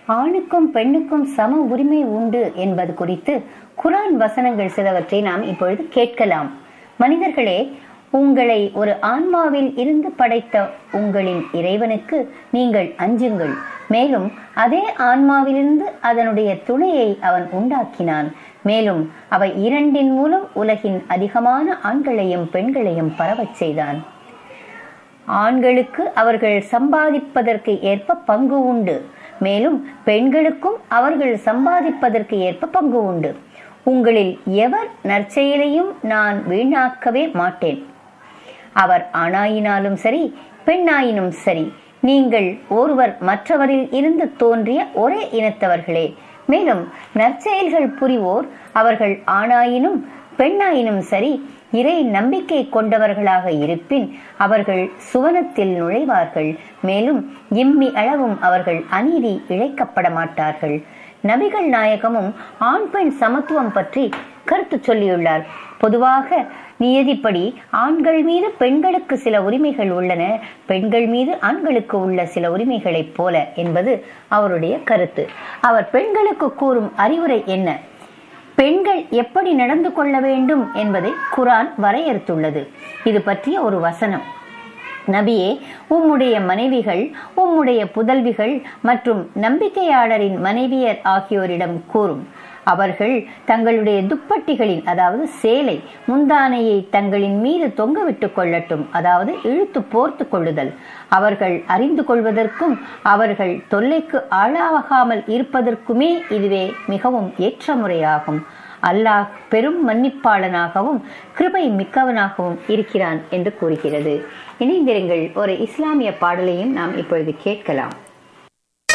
ஆணுக்கும் பெண்ணுக்கும் சம உரிமை உண்டு என்பது குறித்து குரான் வசனங்கள் சிலவற்றை நாம் இப்பொழுது கேட்கலாம் மனிதர்களே உங்களை ஒரு ஆன்மாவில் இருந்து படைத்த உங்களின் இறைவனுக்கு நீங்கள் அஞ்சுங்கள் மேலும் அதே ஆன்மாவிலிருந்து அதனுடைய துணையை அவன் உண்டாக்கினான் மேலும் அவை இரண்டின் மூலம் உலகின் அதிகமான ஆண்களையும் பெண்களையும் பரவச் செய்தான் ஆண்களுக்கு அவர்கள் சம்பாதிப்பதற்கு ஏற்ப பங்கு உண்டு மேலும் பெண்களுக்கும் அவர்கள் சம்பாதிப்பதற்கு ஏற்ப பங்கு உண்டு உங்களில் எவர் நற்செயலையும் நான் வீணாக்கவே மாட்டேன் அவர் ஆணாயினாலும் சரி பெண்ணாயினும் சரி நீங்கள் ஒருவர் மற்றவரில் இருந்து தோன்றிய ஒரே இனத்தவர்களே மேலும் நற்செயல்கள் புரிவோர் அவர்கள் ஆணாயினும் பெண்ணாயினும் சரி இறை நம்பிக்கை கொண்டவர்களாக இருப்பின் அவர்கள் சுவனத்தில் நுழைவார்கள் மேலும் இம்மி அளவும் அவர்கள் அநீதி இழைக்கப்பட மாட்டார்கள் நபிகள் நாயகமும் ஆண் பெண் சமத்துவம் பற்றி கருத்து சொல்லியுள்ளார் பொதுவாக நியதிப்படி ஆண்கள் மீது பெண்களுக்கு சில உரிமைகள் உள்ளன பெண்கள் மீது ஆண்களுக்கு உள்ள சில உரிமைகளைப் போல என்பது அவருடைய கருத்து அவர் பெண்களுக்கு கூறும் அறிவுரை என்ன பெண்கள் எப்படி நடந்து கொள்ள வேண்டும் என்பதை குரான் வரையறுத்துள்ளது இது பற்றிய ஒரு வசனம் நபியே உம்முடைய மனைவிகள் உம்முடைய புதல்விகள் மற்றும் நம்பிக்கையாளரின் மனைவியர் ஆகியோரிடம் கூறும் அவர்கள் தங்களுடைய துப்பட்டிகளின் அதாவது சேலை முந்தானையை தங்களின் மீது தொங்கவிட்டுக் கொள்ளட்டும் அதாவது இழுத்து போர்த்து கொள்ளுதல் அவர்கள் அறிந்து கொள்வதற்கும் அவர்கள் தொல்லைக்கு ஆளாகாமல் இருப்பதற்குமே இதுவே மிகவும் ஏற்ற முறையாகும் அல்லாஹ் பெரும் மன்னிப்பாளனாகவும் கிருபை மிக்கவனாகவும் இருக்கிறான் என்று கூறுகிறது இணைந்திருங்கள் ஒரு இஸ்லாமிய பாடலையும் நாம் இப்பொழுது கேட்கலாம்